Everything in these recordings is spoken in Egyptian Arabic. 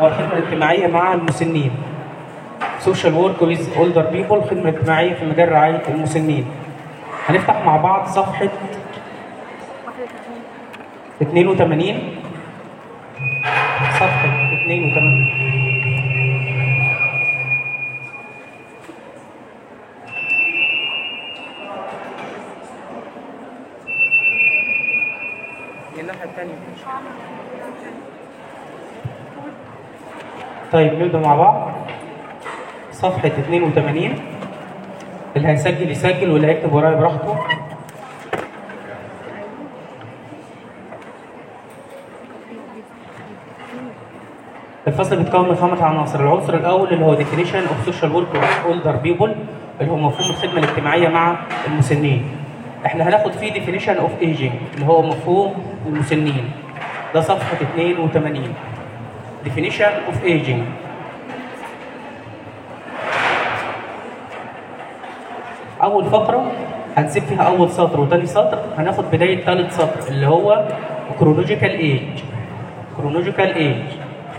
هو الخدمه الاجتماعيه مع المسنين سوشيال ورك ويز اولدر بيبل خدمه اجتماعيه في مجال رعايه المسنين هنفتح مع بعض صفحه 82 صفحه 82 الناحيه الثانيه طيب نبدا مع بعض صفحه 82 اللي هيسجل يسجل واللي هيكتب ورايا براحته الفصل بيتكون من خمس عناصر العنصر الاول اللي هو definition of social work of older people اللي هو مفهوم الخدمه الاجتماعيه مع المسنين احنا هناخد فيه definition of aging اللي هو مفهوم المسنين ده صفحه 82 definition of aging اول فقره هنسيب فيها اول سطر وتاني سطر هناخد بدايه ثالث سطر اللي هو chronological age chronological age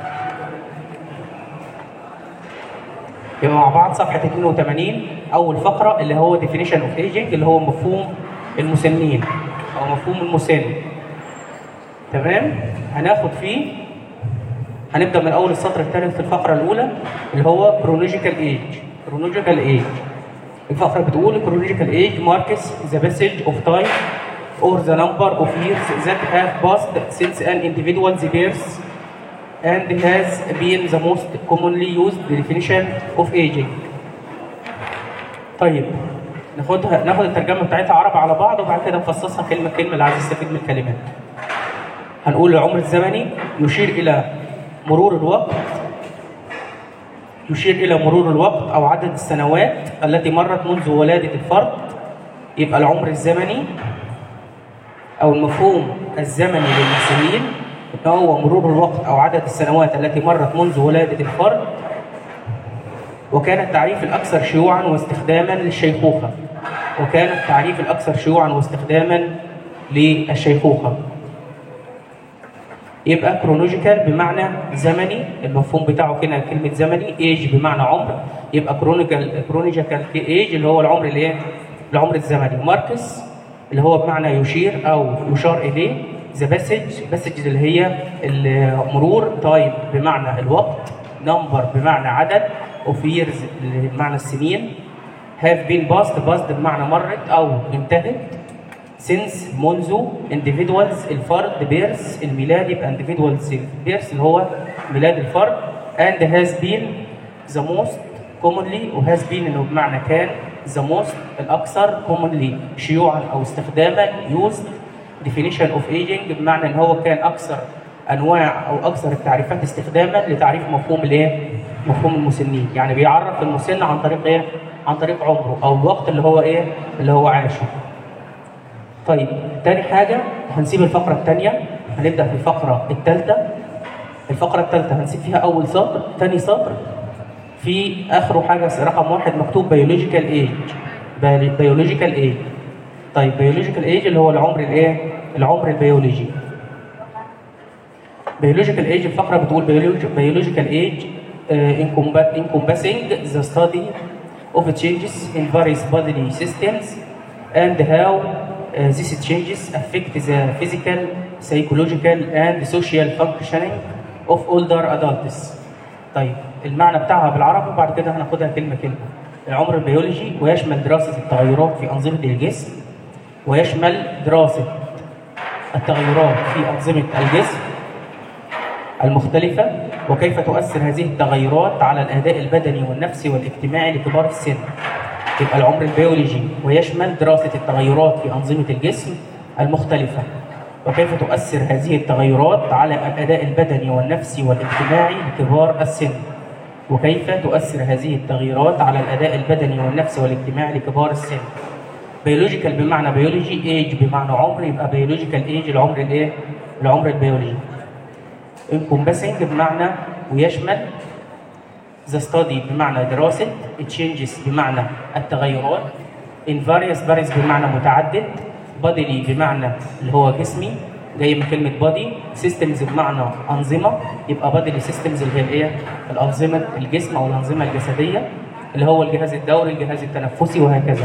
يبقى مع بعض صفحه 82 اول فقره اللي هو definition of aging اللي هو مفهوم المسنين او مفهوم المسن تمام هناخد فيه هنبدا من اول السطر الثالث في الفقره الاولى اللي هو chronological age chronological age الفقره بتقول chronological age marks the passage of time or the number of years that have passed since an individual's birth and has been the most commonly used definition of aging. طيب ناخدها ناخد الترجمه بتاعتها عربي على بعض وبعد كده نفصصها كلمه كلمه اللي عايز يستفيد من الكلمات. هنقول العمر الزمني يشير الى مرور الوقت يشير الى مرور الوقت او عدد السنوات التي مرت منذ ولاده الفرد يبقى العمر الزمني او المفهوم الزمني للمسنين ان هو مرور الوقت او عدد السنوات التي مرت منذ ولاده الفرد وكان التعريف الاكثر شيوعا واستخداما للشيخوخه وكان التعريف الاكثر شيوعا واستخداما للشيخوخه يبقى كرونولوجيكال بمعنى زمني المفهوم بتاعه كده كلمه زمني ايج بمعنى عمر يبقى كرونيكال كرونيكال ايج اللي هو العمر الايه العمر الزمني ماركس اللي هو بمعنى يشير او يشار اليه ذا باسج باسج اللي هي المرور تايم بمعنى الوقت نمبر بمعنى عدد اوف ييرز بمعنى السنين هاف بين باست باست بمعنى مرت او انتهت since منذ individuals الفرد بيرث الميلاد يبقى individuals بيرث اللي هو ميلاد الفرد and has been the most commonly و has been انه بمعنى كان the most الاكثر commonly شيوعا او استخداما used definition of aging بمعنى ان هو كان اكثر انواع او اكثر التعريفات استخداما لتعريف مفهوم الايه؟ مفهوم المسنين، يعني بيعرف المسن عن طريق ايه؟ عن طريق عمره او الوقت اللي هو ايه؟ اللي هو عاشه. طيب تاني حاجه هنسيب الفقره الثانيه هنبدا في الفقره الثالثه الفقره الثالثه هنسيب فيها اول سطر ثاني سطر في اخره حاجه رقم واحد مكتوب بيولوجيكال ايج بيولوجيكال ايج طيب بيولوجيكال ايج اللي هو العمر الايه؟ العمر البيولوجي. بيولوجيكال ايج الفقره بتقول بيولوجيكال ايج encompassing the study of changes in various bodily systems and how uh, these changes affect the physical, psychological and social functioning of older adults. طيب المعنى بتاعها بالعربي وبعد كده هناخدها كلمه كلمه. العمر البيولوجي ويشمل دراسه التغيرات في انظمه الجسم ويشمل دراسة التغيرات في أنظمة الجسم المختلفة وكيف تؤثر هذه التغيرات على الأداء البدني والنفسي والاجتماعي لكبار السن. يبقى العمر البيولوجي ويشمل دراسة التغيرات في أنظمة الجسم المختلفة وكيف تؤثر هذه التغيرات على الأداء البدني والنفسي والاجتماعي لكبار السن. وكيف تؤثر هذه التغييرات على الأداء البدني والنفسي والاجتماعي لكبار السن. بيولوجيكال بمعنى بيولوجي ايج بمعنى عمر يبقى بيولوجيكال ايج العمر الايه؟ العمر البيولوجي. encompassing بمعنى ويشمل the study بمعنى دراسة changes بمعنى التغيرات in various various بمعنى متعدد bodily بمعنى اللي هو جسمي جاي من كلمه بادي سيستمز بمعنى انظمه يبقى بادي سيستمز اللي هي الايه الانظمه الجسم او الانظمه الجسديه اللي هو الجهاز الدوري الجهاز التنفسي وهكذا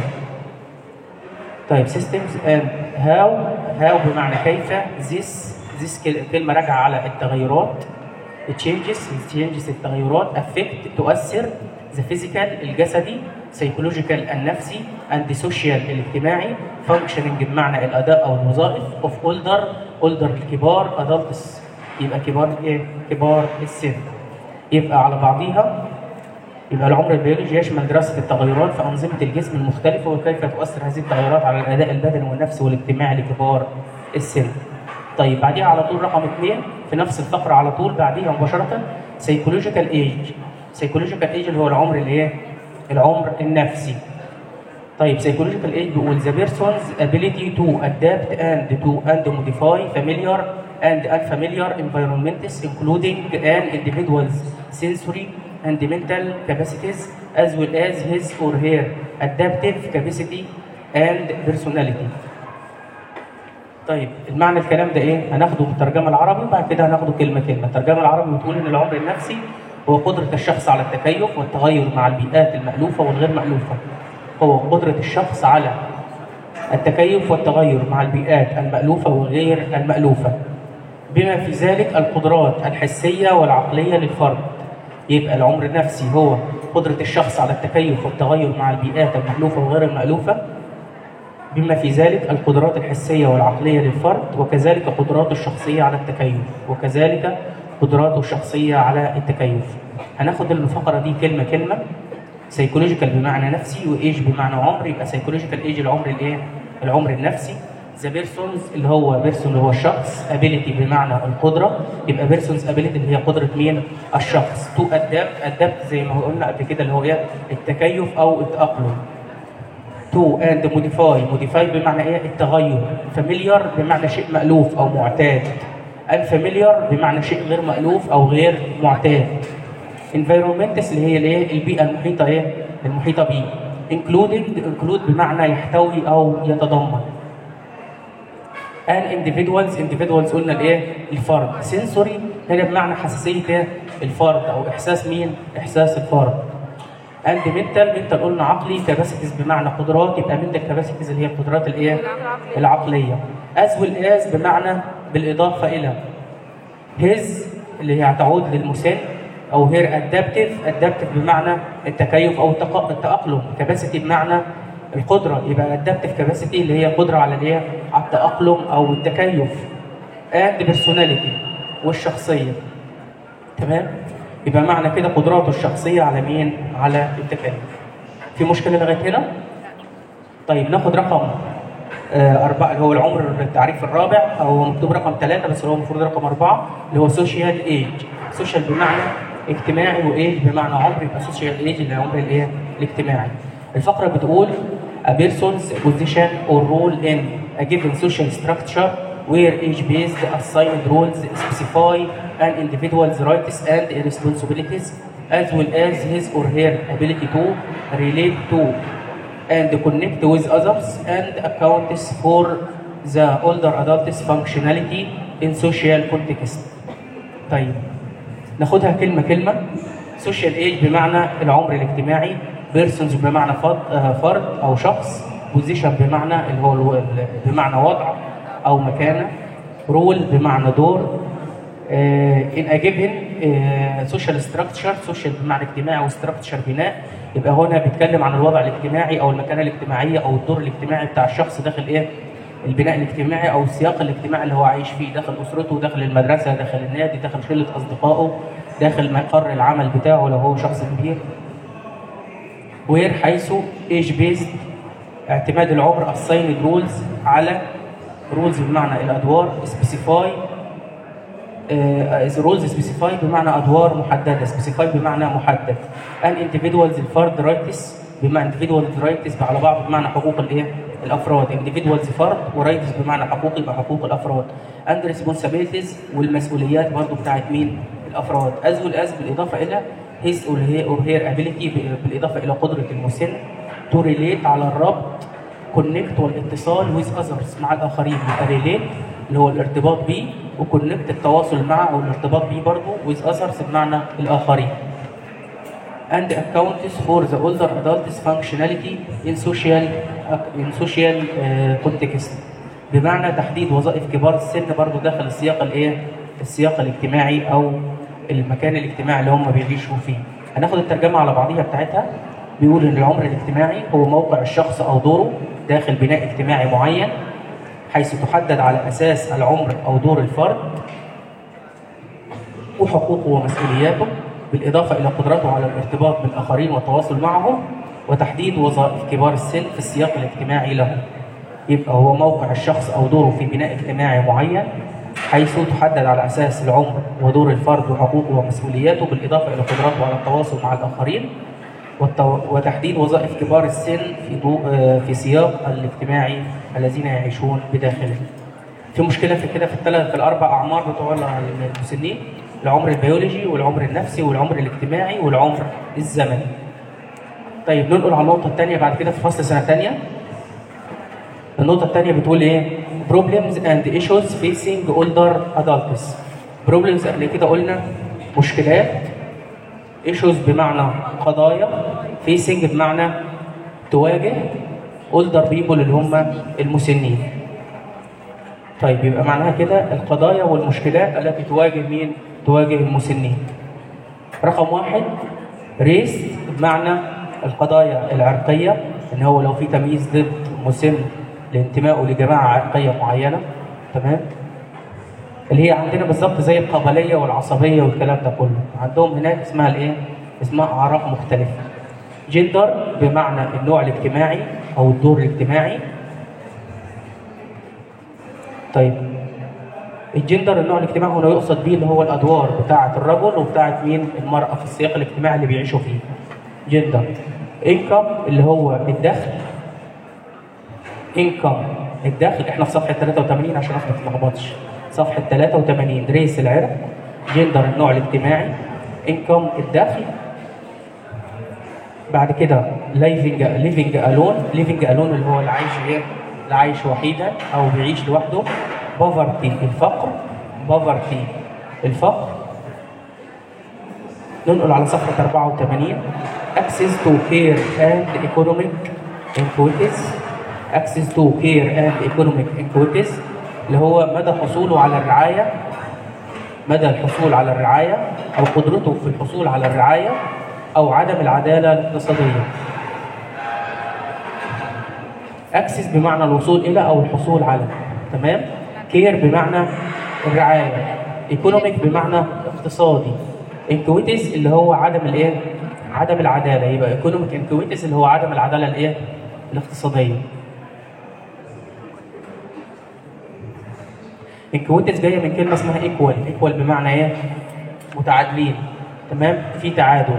طيب systems and how how بمعنى كيف this this كل- كلمة راجعة على التغيرات changes changes التغيرات affect تؤثر the physical الجسدي psychological النفسي and social الاجتماعي functioning بمعنى الأداء أو الوظائف of older older الكبار adults يبقى كبار ايه؟ كبار السن يبقى على بعضيها يبقى العمر البيولوجي يشمل دراسة التغيرات في أنظمة الجسم المختلفة وكيف تؤثر هذه التغيرات على الأداء البدني والنفسي والاجتماعي لكبار السن. طيب بعديها على طول رقم اثنين في نفس الفقرة على طول بعديها مباشرة سيكولوجيكال ايج. سيكولوجيكال ايج اللي هو العمر الايه؟ العمر النفسي. طيب psychological age بيقول the person's ability to adapt and to and modify familiar and unfamiliar environments including an individual's sensory and mental capacities as well as his or her adaptive capacity and personality. طيب المعنى الكلام ده ايه؟ هناخده بالترجمه العربي وبعد كده هناخده كلمه كلمه، الترجمه العربي بتقول ان العمر النفسي هو قدره الشخص على التكيف والتغير مع البيئات المألوفه والغير مألوفه. هو قدره الشخص على التكيف والتغير مع البيئات المألوفه وغير المألوفه. بما في ذلك القدرات الحسيه والعقليه للفرد. يبقى العمر النفسي هو قدره الشخص على التكيف والتغير مع البيئات المألوفه وغير المألوفه بما في ذلك القدرات الحسية والعقلية للفرد وكذلك قدراته الشخصية على التكيف وكذلك قدراته الشخصية على التكيف هناخد الفقرة دي كلمة كلمة سيكولوجيكال بمعنى نفسي وايج بمعنى عمر يبقى سيكولوجيكال ايج العمر الايه؟ العمر النفسي ذا بيرسونز اللي هو بيرسون اللي هو الشخص ابيليتي بمعنى القدره يبقى بيرسونز ابيليتي اللي هي قدره مين؟ الشخص تو ادابت ادابت زي ما قلنا قبل كده اللي هو ايه؟ التكيف او التاقلم تو اند موديفاي موديفاي بمعنى ايه التغير فاميليار بمعنى شيء مألوف او معتاد الفاميليار بمعنى شيء غير مألوف او غير معتاد environments اللي هي الايه البيئه المحيطه ايه المحيطه بيه including include بمعنى يحتوي او يتضمن ان individuals individuals قلنا الايه الفرد sensory هنا بمعنى حساسيه إيه؟ الفرد او احساس مين احساس الفرد اند منتال منتال قلنا عقلي كاباسيتيز بمعنى قدرات يبقى منتال كاباسيتيز اللي هي القدرات الايه؟ العقليه از ويل از بمعنى بالاضافه الى هيز اللي هي هتعود للمسن او هير ادابتيف ادابتيف بمعنى التكيف او التق- التاقلم كاباسيتي بمعنى القدره يبقى ادابتيف كاباسيتي اللي هي قدره على الايه؟ على التاقلم او التكيف اند بيرسوناليتي والشخصيه تمام يبقى معنى كده قدراته الشخصيه على مين على التكيف في مشكله لغايه هنا طيب ناخد رقم آه، أربعة اللي هو العمر التعريف الرابع أو مكتوب رقم ثلاثة بس هو المفروض رقم أربعة اللي هو سوشيال ايج سوشيال بمعنى اجتماعي وايج بمعنى عمر يبقى سوشيال ايج اللي هو العمر الايه الاجتماعي الفقرة بتقول a person's position or role in a given social structure where age-based assigned roles specify an individual's rights and responsibilities as well as his or her ability to relate to and connect with others and accounts for the older adult's functionality in social context. طيب ناخدها كلمة كلمة social age بمعنى العمر الاجتماعي persons بمعنى فرد, آه، فرد أو شخص position بمعنى اللي هو الو- ال- بمعنى وضع أو مكانة role بمعنى دور آه، in a given آه، social structure social بمعنى اجتماعي وستراكشر بناء يبقى هنا بيتكلم عن الوضع الاجتماعي او المكانه الاجتماعيه او الدور الاجتماعي بتاع الشخص داخل ايه البناء الاجتماعي او السياق الاجتماعي اللي هو عايش فيه داخل اسرته داخل المدرسه داخل النادي داخل شله اصدقائه داخل مقر العمل بتاعه لو هو شخص كبير وير حيث ايج بيزد اعتماد العمر السايند رولز على رولز بمعنى الادوار سبيسيفاي رولز سبيسيفاي بمعنى ادوار محدده سبيسيفاي بمعنى محدد ان individuals الفرد رايتس بمعنى individuals رايتس على بعض بمعنى حقوق الايه الافراد individuals فرد ورايتس بمعنى حقوق يبقى حقوق الافراد and responsibilities والمسؤوليات برضو بتاعت مين الافراد as well as بالاضافه الى his or her, or her ability ب- بالاضافه الى قدره المسن to relate على الربط كونكت والاتصال with others مع الاخرين يبقى relate اللي هو الارتباط بيه وكونكت التواصل معه او الارتباط بيه برضه with others بمعنى الاخرين and accounts for the older adults functionality in social in social uh, context بمعنى تحديد وظائف كبار السن برضه داخل السياق الايه السياق الاجتماعي او المكان الاجتماعي اللي هم بيعيشوا فيه هناخد الترجمه على بعضيها بتاعتها بيقول ان العمر الاجتماعي هو موقع الشخص او دوره داخل بناء اجتماعي معين حيث تحدد على اساس العمر او دور الفرد وحقوقه ومسؤولياته بالاضافه الى قدرته على الارتباط بالاخرين والتواصل معهم وتحديد وظائف كبار السن في السياق الاجتماعي له يبقى هو موقع الشخص او دوره في بناء اجتماعي معين حيث تحدد على اساس العمر ودور الفرد وحقوقه ومسؤولياته بالاضافه الى قدرته على التواصل مع الاخرين والتو- وتحديد وظائف كبار السن في ضوء آه، في سياق الاجتماعي الذين يعيشون بداخله. في مشكله في كده في الثلاث في الاربع اعمار بتوع المسنين العمر البيولوجي والعمر النفسي والعمر الاجتماعي والعمر الزمني. طيب ننقل على النقطه الثانيه بعد كده في فصل سنه ثانيه. النقطه الثانيه بتقول ايه؟ problems and issues facing older adults. problems قبل كده قلنا مشكلات ايشوز بمعنى قضايا فيسنج بمعنى تواجه اولدر بيبول اللي هم المسنين طيب يبقى معناها كده القضايا والمشكلات التي تواجه مين؟ تواجه المسنين رقم واحد ريس بمعنى القضايا العرقية ان هو لو في تمييز ضد مسن لانتمائه لجماعة عرقية معينة تمام اللي هي عندنا بالظبط زي القبليه والعصبيه والكلام ده كله عندهم هناك اسمها الايه اسمها اعراق مختلفه جندر بمعنى النوع الاجتماعي او الدور الاجتماعي طيب الجندر النوع الاجتماعي هنا يقصد به اللي هو الادوار بتاعه الرجل وبتاعه مين المراه في السياق الاجتماعي اللي بيعيشوا فيه جندر انكم اللي هو الدخل انكم الدخل احنا في صفحه 83 عشان ما تتلخبطش صفحه 83 ريس العرق جندر النوع الاجتماعي انكم الدخل بعد كده ليفنج ليفنج الون ليفنج الون اللي هو اللي عايش ايه اللي عايش وحيدا او بيعيش لوحده بوفرتي الفقر بوفرتي الفقر ننقل على صفحه 84 access to care and economic inequities access to care and economic inequities اللي هو مدى حصوله على الرعايه مدى الحصول على الرعايه او قدرته في الحصول على الرعايه او عدم العداله الاقتصاديه اكسس بمعنى الوصول الى او الحصول على تمام كير بمعنى الرعايه ايكونوميك بمعنى اقتصادي انكويتس اللي هو عدم الايه عدم العداله يبقى ايكونوميك انكويتس اللي هو عدم العداله الايه الاقتصاديه انكويتس جايه من كلمه اسمها ايكوال ايكوال بمعنى ايه متعادلين تمام في تعادل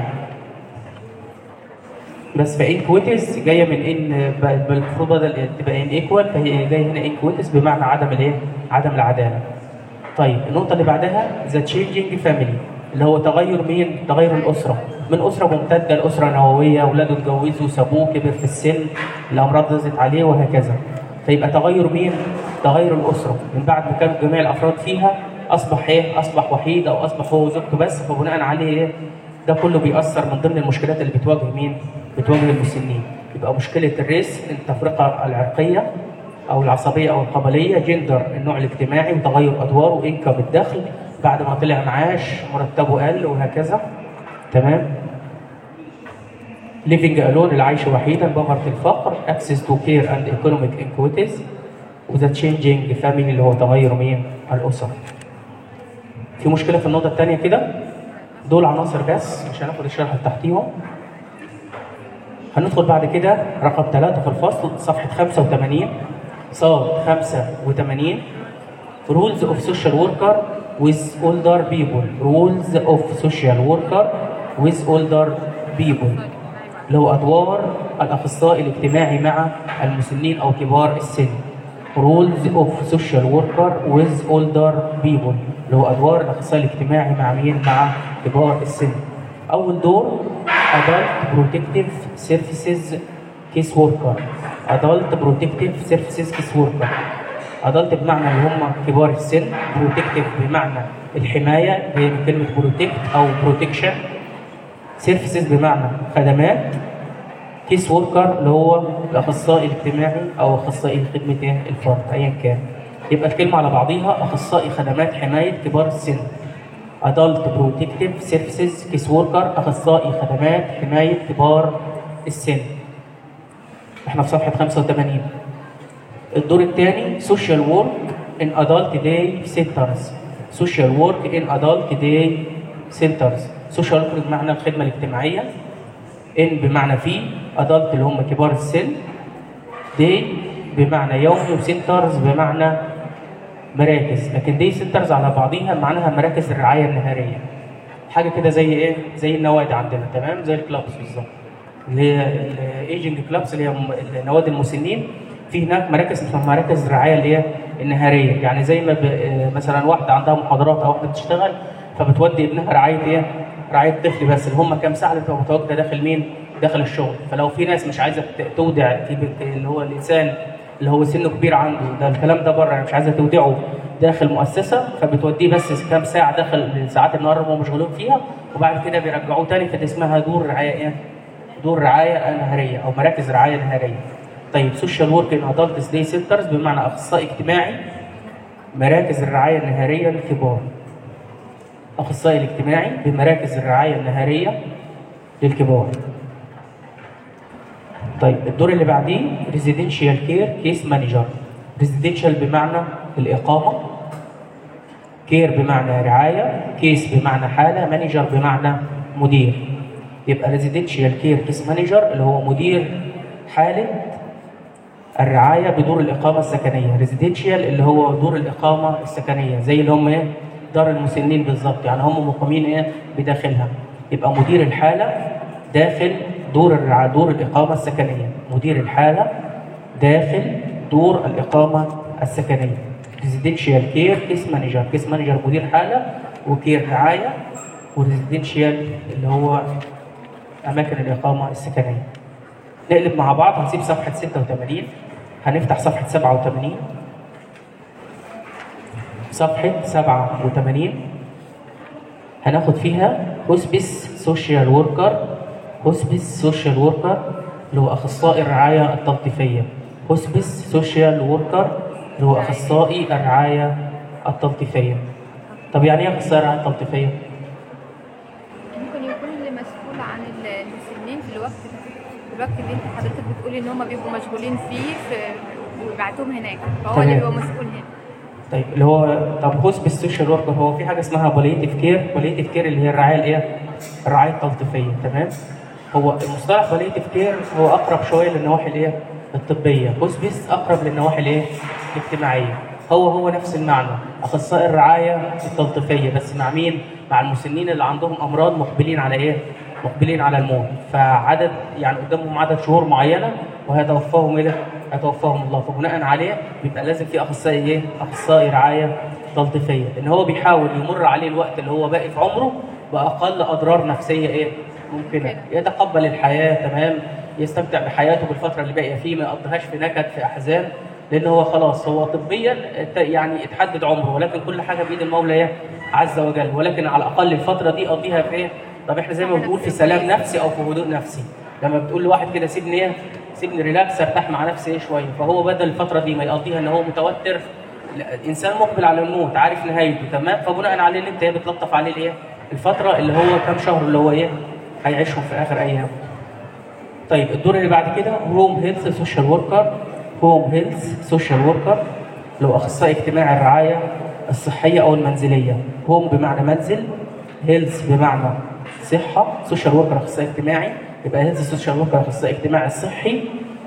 بس فانكويتس جايه من ان ب- المفروض بدل تبقى ان ايكوال فهي جايه هنا انكويتس بمعنى عدم الايه؟ عدم العداله. طيب النقطه اللي بعدها ذا تشينجينج فاميلي اللي هو تغير مين؟ تغير الاسره من اسره ممتده لاسره نوويه اولاده اتجوزوا سابوه كبر في السن الامراض نزلت عليه وهكذا. فيبقى تغير مين؟ تغير الاسره من بعد ما كان جميع الافراد فيها اصبح ايه؟ اصبح وحيد او اصبح هو وزوجته بس فبناء عليه ايه؟ ده كله بيأثر من ضمن المشكلات اللي بتواجه مين؟ بتواجه المسنين. يبقى مشكلة الريس التفرقة العرقية أو العصبية أو القبلية، جندر النوع الاجتماعي وتغير أدواره، إنكم الدخل، بعد ما طلع معاش مرتبه قل وهكذا. تمام؟ ليفنج الون العيش وحيدا بغرة الفقر access to care and economic inequities وذا تشينجينج فاميلي اللي هو تغير مين؟ الأسر. في مشكلة في النقطة الثانية كده؟ دول عناصر بس مش هناخد الشرح اللي تحتيهم هندخل بعد كده رقم ثلاثة في الفصل صفحة 85 صاد 85 rules of social worker with older people rules of social worker with older people اللي هو أدوار الأخصائي الاجتماعي مع المسنين أو كبار السن rules of social worker with older people اللي هو أدوار الأخصائي الاجتماعي مع مين؟ مع كبار السن أول دور adult protective services case worker adult protective services case worker ادلت بمعنى اللي هم كبار السن بروتكتيف بمعنى الحمايه هي من كلمه بروتكت او بروتكشن سيرفيسز بمعنى خدمات كيس وركر اللي هو الاخصائي الاجتماعي او اخصائي خدمه إيه؟ الفرد ايا كان يبقى الكلمه على بعضيها اخصائي خدمات حمايه كبار السن adult protective services كيس وركر اخصائي خدمات حمايه كبار السن احنا في صفحه 85 الدور الثاني social work in adult day centers social work in adult day centers social work بمعنى الخدمه الاجتماعيه ان بمعنى في adult اللي هم كبار السن day بمعنى يومي وسنترز بمعنى مراكز لكن دي سنترز على بعضيها معناها مراكز الرعايه النهاريه حاجه كده زي ايه زي النوادي عندنا تمام زي الكلابس بالظبط اللي هي الايجنج كلابس اللي هي م- نوادي المسنين في هناك مراكز اسمها مراكز الرعايه اللي هي النهاريه يعني زي ما ب... آه، مثلا واحده عندها محاضرات او واحده بتشتغل فبتودي ابنها رعايه ايه رعايه طفل بس اللي هم كام ساعه اللي بتبقى متواجده داخل مين داخل الشغل فلو في ناس مش عايزه ت- تودع في بنت اللي هو الانسان اللي هو سنه كبير عنده ده الكلام ده بره يعني مش عايزه تودعه داخل مؤسسه فبتوديه بس كام ساعه داخل ساعات النهار هم مشغولين فيها وبعد كده بيرجعوه تاني فدي اسمها دور رعايه ايه دور رعايه نهاريه او مراكز رعايه نهاريه. طيب سوشيال ورك ان ادلت داي سنترز بمعنى اخصائي اجتماعي مراكز الرعايه النهاريه للكبار. اخصائي الاجتماعي بمراكز الرعايه النهاريه للكبار. طيب الدور اللي بعديه ريزيدنشال كير كيس مانجر. ريزيدنشال بمعنى الاقامه كير بمعنى رعايه كيس بمعنى حاله مانجر بمعنى مدير. يبقى ريزيدنشال كير كيس مانجر اللي هو مدير حاله الرعايه بدور الاقامه السكنيه ريزيدنشال اللي هو دور الاقامه السكنيه زي اللي هم ايه دار المسنين بالظبط يعني هم مقيمين ايه بداخلها يبقى مدير الحاله داخل دور الرعايه دور الاقامه السكنيه مدير الحاله داخل دور الاقامه السكنيه ريزيدنشال كير كيس مانجر كيس مانجر مدير حاله وكير رعايه وريزيدنشال اللي هو اماكن الاقامه السكنيه نقلب مع بعض هنسيب صفحه 86 هنفتح صفحه 87 صفحه 87 هناخد فيها هوسبيس سوشيال وركر هوسبيس سوشيال وركر اللي هو اخصائي الرعايه التلطيفيه هوسبيس سوشيال وركر اللي هو اخصائي الرعايه التلطيفيه طب يعني ايه اخصائي الرعايه التلطيفيه؟ ممكن يكون اللي مسؤول عن المسنين في الوقت ده في الوقت اللي انت حضرتك بتقولي ان هم بيبقوا مشغولين فيه في ويبعتوهم هناك فهو اللي تمام. بيبقى مسؤول هنا طيب اللي هو طب هوسبيس سوشيال وركر هو في حاجه اسمها باليتيف كير باليتيف كير اللي هي الرعايه الايه؟ الرعايه التلطيفيه تمام؟ هو المصطلح باليتيف كير هو اقرب شويه للنواحي الايه؟ الطبيه هوسبيس اقرب للنواحي الايه؟ الاجتماعيه هو هو نفس المعنى اخصائي الرعايه التلطيفيه بس مع مين؟ مع المسنين اللي عندهم امراض مقبلين على ايه؟ مقبلين على الموت فعدد يعني قدامهم عدد شهور معينه وهيتوفاهم ايه؟ هيتوفاهم الله فبناء عليه بيبقى لازم في اخصائي ايه؟ اخصائي رعايه تلطيفيه ان هو بيحاول يمر عليه الوقت اللي هو باقي في عمره باقل اضرار نفسيه ايه؟ ممكنه يتقبل الحياه تمام يستمتع بحياته بالفتره اللي باقيه فيه ما يقضيهاش في نكد في احزان لان هو خلاص هو طبيا ت- يعني اتحدد عمره ولكن كل حاجه بايد المولى إيه؟ عز وجل ولكن على الاقل الفتره دي قضيها في ايه؟ طب احنا زي ما بنقول في سلام نفسي او في هدوء نفسي لما بتقول لواحد كده سيبني ايه؟ سيبني ريلاكس ارتاح مع نفسي ايه شويه فهو بدل الفتره دي ما يقضيها ان هو متوتر لا، الانسان مقبل على الموت عارف نهايته تمام فبناء عليه ان انت ايه بتلطف عليه الايه؟ الفتره اللي هو كام شهر اللي هو ايه؟ هيعيشهم في اخر ايامه طيب الدور اللي بعد كده هوم هيلث سوشيال وركر هوم هيلث سوشيال وركر لو اخصائي اجتماعي الرعايه الصحيه او المنزليه هوم بمعنى منزل هيلث بمعنى صحه سوشيال وركر اخصائي اجتماعي يبقى هيلث سوشيال وركر اخصائي اجتماعي الصحي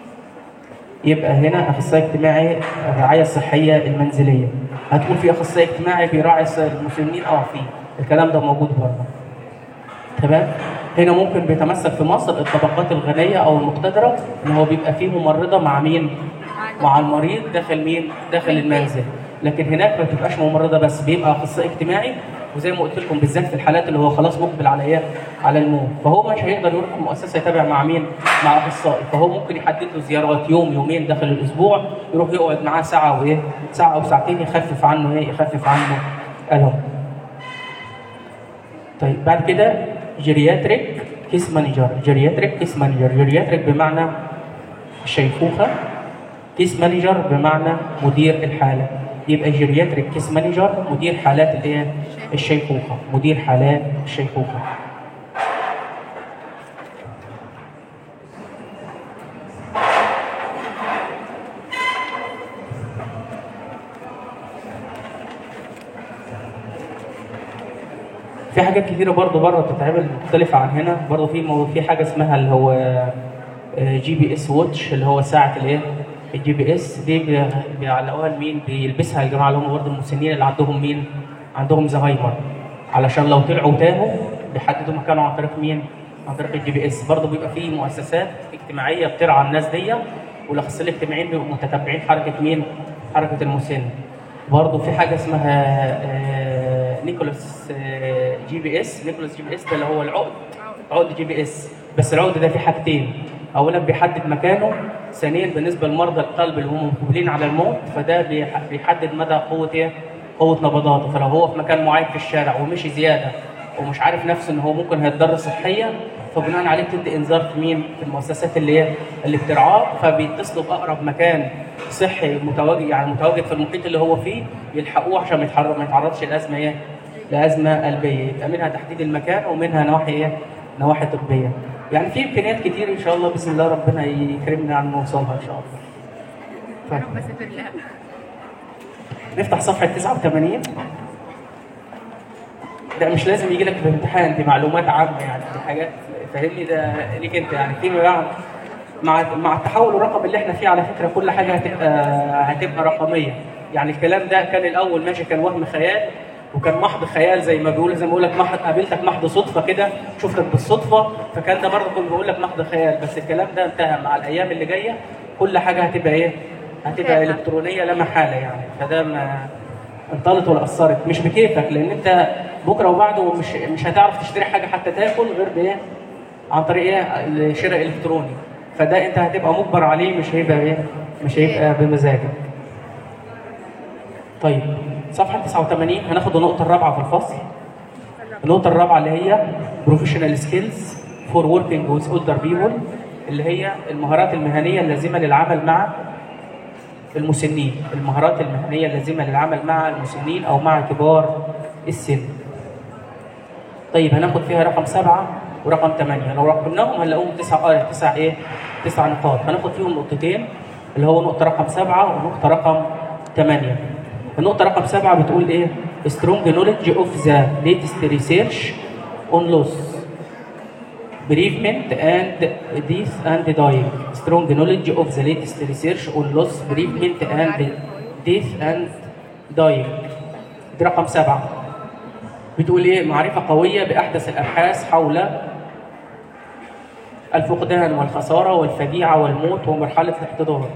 يبقى هنا اخصائي اجتماعي الرعايه الصحيه المنزليه هتقول في اخصائي اجتماعي بيراعي المسنين اه في الكلام ده موجود بره تمام هنا ممكن بيتمثل في مصر الطبقات الغنيه او المقتدره ان هو بيبقى فيه ممرضه مع مين مع المريض داخل مين داخل المنزل لكن هناك ما بتبقاش ممرضه بس بيبقى اخصائي اجتماعي وزي ما قلت لكم بالذات في الحالات اللي هو خلاص مقبل على ايه على الموت فهو مش هيقدر يروح المؤسسه يتابع مع مين مع اخصائي فهو ممكن يحدد له زيارات يوم يومين داخل الاسبوع يروح يقعد معاه ساعه وايه ساعه او ساعتين يخفف عنه ايه يخفف عنه الم طيب بعد كده جيرياتريك كيس مانجر جيرياتريك كيس مانجر جيرياتريك بمعنى الشيخوخه كيس مانجر بمعنى مدير الحاله يبقى جيرياتريك كيس مانجر مدير حالات الايه الشيخوخه مدير حالات الشيخوخه في حاجات كتيره برضه بره بتتعمل مختلفه عن هنا برضه في مو- في حاجه اسمها اللي هو جي بي اس واتش اللي هو ساعه الايه الجي بي اس دي بي- بيعلقوها لمين بيلبسها الجماعه اللي هم برضه المسنين اللي عندهم مين عندهم زهايمر علشان لو طلعوا تاهوا بيحددوا مكانه عن طريق مين عن طريق الجي بي اس برضه بيبقى في مؤسسات اجتماعيه بترعى الناس دي والاخصائيين الاجتماعيين بيبقوا متتبعين حركه مين حركه المسن برضه في حاجه اسمها آه، نيكولاس آه، جي بي اس نيكولاس جي بي اس ده اللي هو العقد عقد جي بي اس بس العقد ده فيه حاجتين اولا بيحدد مكانه ثانيا بالنسبه لمرضى القلب اللي هم مقبلين على الموت فده بيح- بيحدد مدى قوه ايه قوه نبضاته فلو هو في مكان معين في الشارع ومشي زياده ومش عارف نفسه ان هو ممكن هيتضرر صحيا فبناء عليه بتدي انذار في مين في المؤسسات اللي هي اللي بترعاه فبيتصلوا باقرب مكان صحي متواجد يعني متواجد في المحيط اللي هو فيه يلحقوه عشان ما يتحرك ما يتعرضش لازمه ايه لازمه قلبيه يبقى منها تحديد المكان ومنها نواحي ايه نواحي طبيه يعني في امكانيات كتير ان شاء الله باذن الله ربنا يكرمنا عن نوصلها ان شاء الله طيب. رب سافر لها نفتح صفحة 89 ده مش لازم يجي لك في الامتحان دي معلومات عامة يعني دي حاجات فاهمني ده ليك انت يعني فيما بعد مع مع التحول الرقمي اللي احنا فيه على فكرة كل حاجة هتبقى هتبقى رقمية يعني الكلام ده كان الأول ماشي كان وهم خيال وكان محض خيال زي ما بيقول زي ما بقول لك محض قابلتك محض صدفة كده شفتك بالصدفة فكان ده برضه كنت بقول لك محض خيال بس الكلام ده انتهى مع الأيام اللي جاية كل حاجة هتبقى ايه؟ هتبقى فاهمة. الكترونيه لا محاله يعني فده ما انطلت ولا اثرت مش بكيفك لان انت بكره وبعده مش مش هتعرف تشتري حاجه حتى تاكل غير بايه؟ عن طريق ايه؟ الشراء الالكتروني فده انت هتبقى مجبر عليه مش هيبقى ايه؟ مش هيبقى بمزاجك. طيب صفحه 89 هناخد النقطه الرابعه في الفصل. النقطه الرابعه اللي هي بروفيشنال سكيلز فور وركينج وذ اولدر بيبول اللي هي المهارات المهنيه اللازمه للعمل مع المسنين المهارات المهنية اللازمة للعمل مع المسنين أو مع كبار السن طيب هناخد فيها رقم سبعة ورقم ثمانية لو رقمناهم هنلاقوهم تسع آه تسع إيه؟ تسع نقاط هناخد فيهم نقطتين اللي هو نقطة رقم سبعة ونقطة رقم ثمانية النقطة رقم سبعة بتقول إيه؟ strong knowledge of the latest research on loss bereavement and death and dying. Strong knowledge of the latest research on loss, bereavement and death and dying. دي رقم سبعة. بتقول ايه؟ معرفة قوية بأحدث الأبحاث حول الفقدان والخسارة والفجيعة والموت ومرحلة الاحتضار.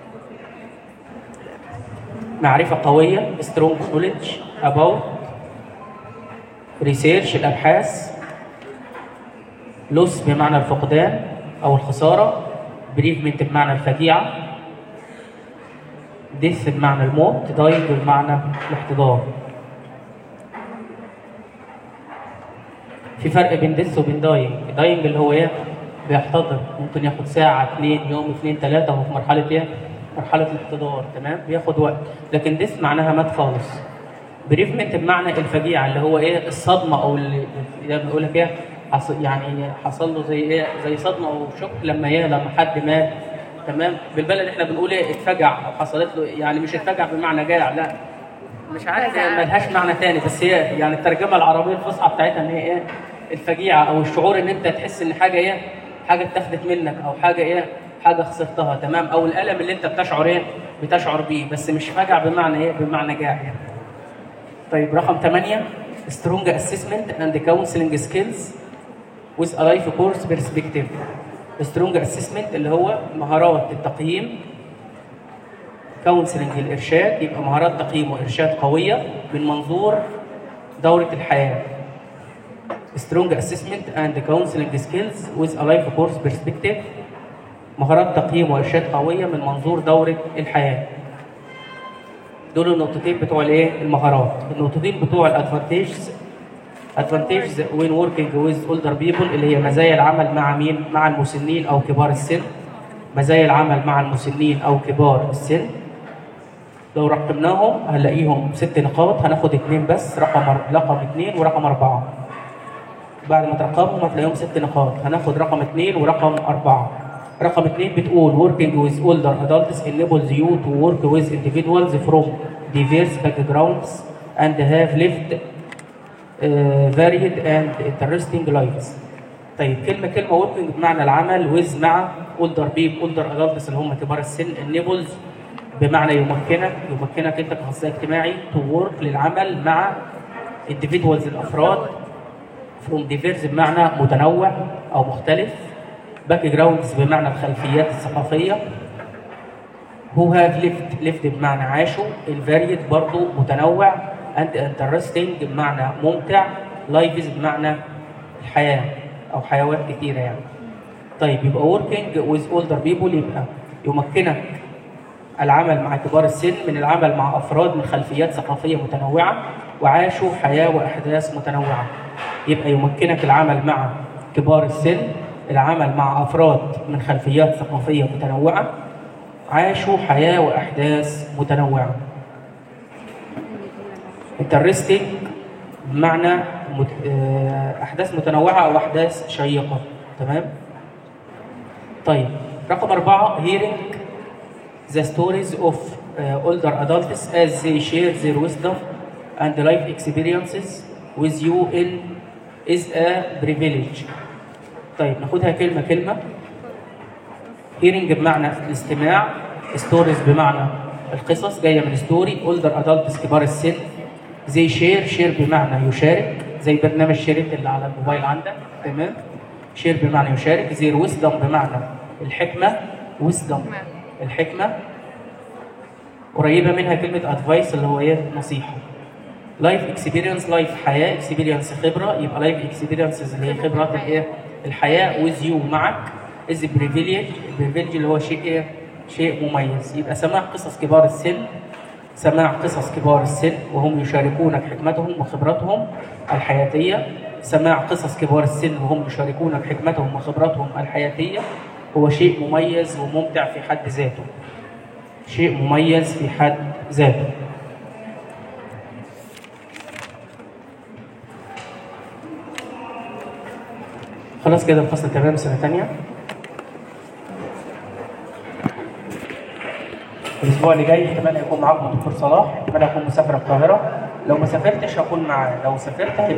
معرفة قوية strong knowledge about research الأبحاث لوس بمعنى الفقدان او الخساره بريفمنت بمعنى الفجيعه ديث بمعنى الموت داينج بمعنى الاحتضار في فرق بين ديث وبين داينج داينج اللي هو ايه بيحتضر ممكن ياخد ساعه اثنين يوم اثنين ثلاثه وهو في مرحله ايه مرحله الاحتضار تمام بياخد وقت لكن ديث معناها مات خالص بريفمنت بمعنى الفجيعه اللي هو ايه الصدمه او اللي اللي بنقول لك ايه حص- يعني حصل له زي ايه زي صدمه او شوك لما ايه لما حد مات تمام بالبلد احنا بنقول ايه اتفجع او حصلت له يعني مش اتفجع بمعنى جاع لا مش عارف فجع. ملهاش معنى تاني بس هي يعني الترجمه العربيه الفصحى بتاعتها ان هي ايه الفجيعه او الشعور ان انت تحس ان حاجه ايه حاجه اتاخدت منك او حاجه ايه حاجه خسرتها تمام او الالم اللي انت بتشعر ايه بتشعر بيه بس مش فجع بمعنى ايه بمعنى جاع يعني طيب رقم 8 strong assessment and counseling skills with a life course perspective strong assessment اللي هو مهارات التقييم كونسلنج الارشاد يبقى مهارات تقييم وارشاد قويه من منظور دورة الحياة strong assessment and counseling skills with a life course perspective مهارات تقييم وإرشاد قوية من منظور دورة الحياة دول النقطتين بتوع الايه المهارات النقطتين بتوع الادفانتجز advantages when working with older people اللي هي مزايا العمل مع مين مع المسنين او كبار السن مزايا العمل مع المسنين او كبار السن لو رقمناهم هنلاقيهم ست نقاط هناخد اتنين بس رقم رقم اتنين ورقم اربعة بعد ما ترقمهم هتلاقيهم ست نقاط هناخد رقم اتنين ورقم اربعة رقم اتنين بتقول working with older adults enables you to work with individuals from diverse backgrounds and have lived uh, varied and interesting lives. طيب كلمة كلمة working بمعنى العمل with مع older people older adults اللي هم كبار السن enables بمعنى يمكنك يمكنك انت كاخصائي اجتماعي to work للعمل مع individuals الافراد from diverse بمعنى متنوع او مختلف باك جراوندز بمعنى الخلفيات الثقافيه who have lived lived بمعنى عاشوا الفاريد برضو متنوع and interesting بمعنى ممتع lives بمعنى الحياه او حيوات كتيره يعني طيب يبقى working with older people يبقى يمكنك العمل مع كبار السن من العمل مع افراد من خلفيات ثقافيه متنوعه وعاشوا حياه واحداث متنوعه يبقى يمكنك العمل مع كبار السن العمل مع افراد من خلفيات ثقافيه متنوعه عاشوا حياه واحداث متنوعه interesting بمعنى مت... آه، احداث متنوعه او احداث شيقه تمام طيب رقم أربعة hearing the stories of uh, older adults as they share their wisdom and life experiences with you in is a privilege طيب ناخدها كلمة كلمة hearing بمعنى الاستماع stories بمعنى القصص جاية من story older adults كبار السن زي شير شير بمعنى يشارك زي برنامج شيرت اللي على الموبايل عندك تمام شير بمعنى يشارك زي ويسدم بمعنى الحكمة ويسدم الحكمة قريبة منها كلمة ادفايس اللي هو ايه نصيحة لايف اكسبيرينس لايف حياة اكسبيرينس خبرة يبقى لايف اكسبيرينسز اللي هي خبرات الايه الحياة ويز يو معك از بريفيليج البريفيليج اللي هو شيء ايه شيء مميز يبقى سماع قصص كبار السن سماع قصص كبار السن وهم يشاركونك حكمتهم وخبراتهم الحياتية سماع قصص كبار السن وهم يشاركونك حكمتهم وخبراتهم الحياتية هو شيء مميز وممتع في حد ذاته شيء مميز في حد ذاته خلاص كده الفصل تمام سنة تانية الأسبوع اللي جاي احتمال يكون معاكم الدكتور صلاح احتمال أكون مسافر القاهرة لو ما سافرتش هكون معاه لو سافرت هيبقى